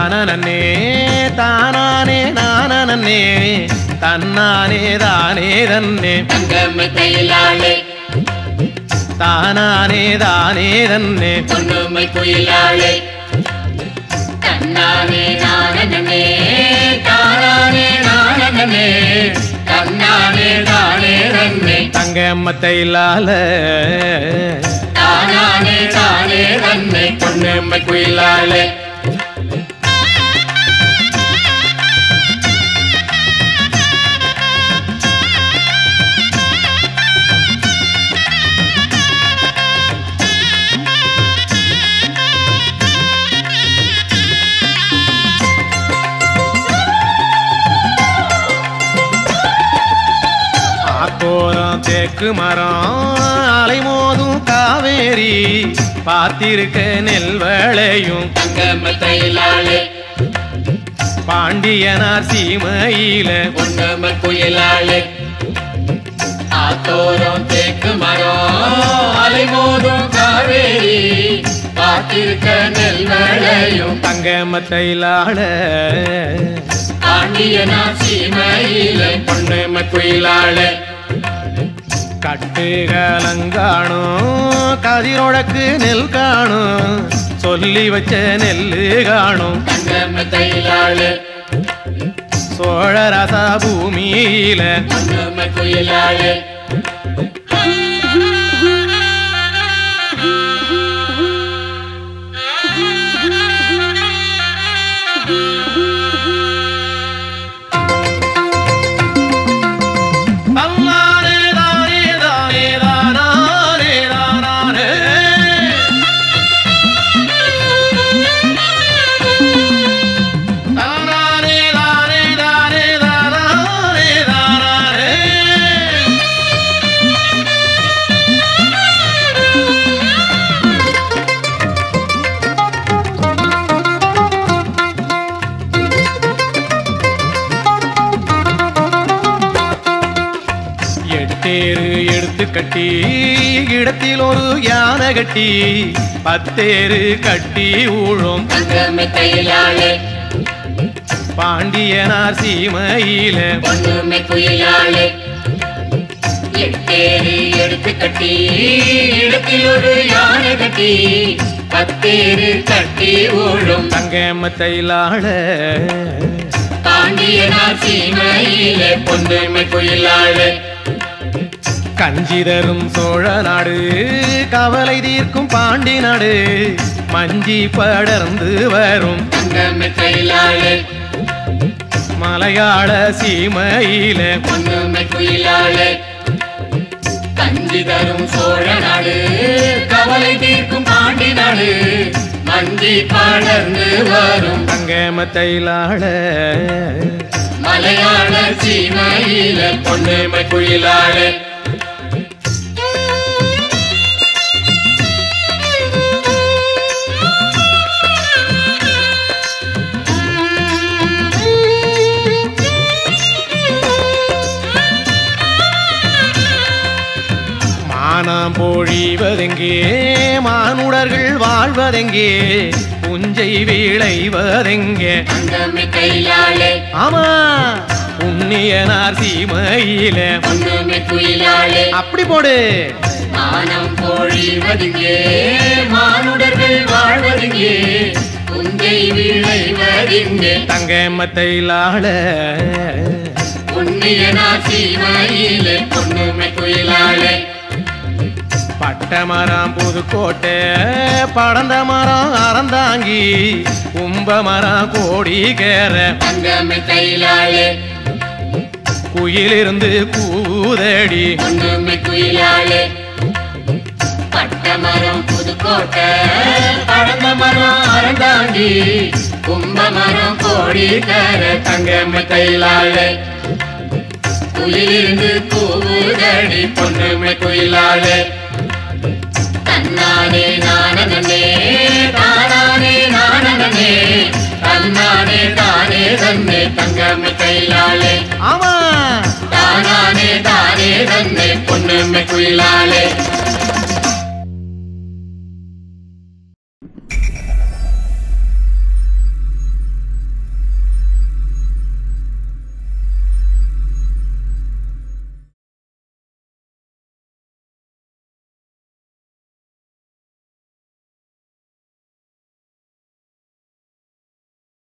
தானே தானானே நானே தன்னானே தானே தன்னே தங்கம்மை தையிலாளே தானானே தானே தன்னே பொன்னுமை குயிலாளே தன்னானே நானனே தானானே நானனே தன்னானே தானே நன்னே தங்கம்மத்தை இல்லால தானானே தானே நன்னை பொன்னுமை குயிலாளே ஆக்கோரம் தேக்கு மரம் அலைமோதும் காவேரி பார்த்திருக்க நெல் விளையும் தங்கம்மை தையிலாளே பாண்டியனார் சீமையில பொன்னுமை குயிலாளே ஆத்தோரம் தேக்கு மரம் அலைமோதும் காவேரி காத்திருக்க நெல் விளையும் தங்கம்மத்தை இல்லால பாண்டியனா சீமையில பொன்னுமை குயிலாளே கட்டுகலங்காணும் கதிரொழக்கு நெல் காணும் சொல்லி வச்ச நெல்லு காணும் தங்கம்மை தையிலாளே சோழரசா பூமியில பொன்னுமை குயிலாளே தன்னானே தானே தானே தானானே தானானே. தானானே தானே தானே தானானே தானானே. எட்டேரு எடுத்து கட்டி இடத்தில் ஒரு யானை கட்டி பத்தேரு கட்டி ஊழும் தங்கம்மை தையிலாளே பாண்டியனார் சீமையில பொன்னுமை குயிலாளே எட்டேரி எடுத்து கட்டி இடத்தில் ஒரு யானை கட்டி பத்தேரு கட்டி ஊழும் தங்கம்மத்தையிலாள பாண்டியனார் சீமையிலே பொன்னுமை குயிலாளே கஞ்சிதரும் சோழ நாடு கவலை தீர்க்கும் பாண்டி நாடு மஞ்சி படர்ந்து வரும் தங்கம்மை தையிலாளே மலையாள சீமையில பொன்னுமை குயிலாளே கஞ்சி தரும் சோழ நாடு கவலை தீர்க்கும் பாண்டி நாடு மஞ்சி படர்ந்து வரும் தங்கமத்தையிலாள மலையாள சீமையில பொன்னுமை குயிலாளே மானம் பொழிவதெங்கே மானுடர்கள் வாழ்வதெங்கே புஞ்சை விளைவதெங்கே தங்கம்மை கையிலாளே ஆமா புண்ணியனார் சீமையில பொன்னுமை குயிலாளே அப்படி போடு மானம் பொழிவதுங்கே மானுடர்கள் வாழ்வதுங்கே உந்தை விளைவதுங்கே தங்கமத்தையிலாள புண்ணியனா சீமையிலே பொன்னுமை குயிலாளே பட்டமரம் புதுக்கோட்டை படந்த மரம் அறந்தாங்கி கும்ப மரம் கோடி கேற தங்கம்மை கையிலாளே குயிலிருந்து கூதடி பொன்னுமை குயிலாளே பட்டமரம் புதுக்கோட்டை படந்த மரம் அறந்தாண்டி கும்ப மரம் கோடி தர தங்கம்மை கையிலாளே குயிலிருந்து கூவுதடி பொன்னுமை குயிலாளே தன்னானே நானனே தானானே நானனே தன்னானே தானே தன்னை தங்கம்மை கையிலாளே ஆமா தானானே தானே தன்னை பொன்னுமை குயிலாளே